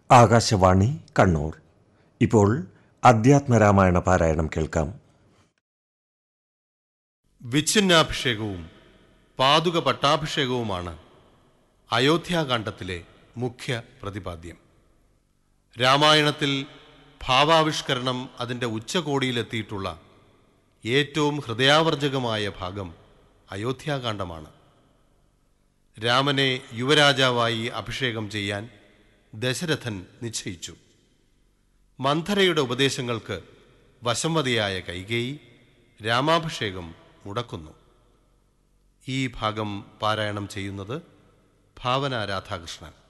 ആകാശവാണി കണ്ണൂർ ഇപ്പോൾ അധ്യാത്മരാമായണ പാരായണം കേൾക്കാം വിച്ഛിന്നാഭിഷേകവും പാതുക പട്ടാഭിഷേകവുമാണ് അയോധ്യാകാന്ഡത്തിലെ മുഖ്യ പ്രതിപാദ്യം രാമായണത്തിൽ ഭാവാവിഷ്കരണം അതിൻ്റെ ഉച്ചകോടിയിലെത്തിയിട്ടുള്ള ഏറ്റവും ഹൃദയാവർജകമായ ഭാഗം അയോധ്യാകാന്ഡമാണ് രാമനെ യുവരാജാവായി അഭിഷേകം ചെയ്യാൻ ദശരഥൻ നിശ്ചയിച്ചു മന്ധരയുടെ ഉപദേശങ്ങൾക്ക് വശംവതിയായ കൈകേയി രാമാഭിഷേകം മുടക്കുന്നു ഈ ഭാഗം പാരായണം ചെയ്യുന്നത് ഭാവന രാധാകൃഷ്ണൻ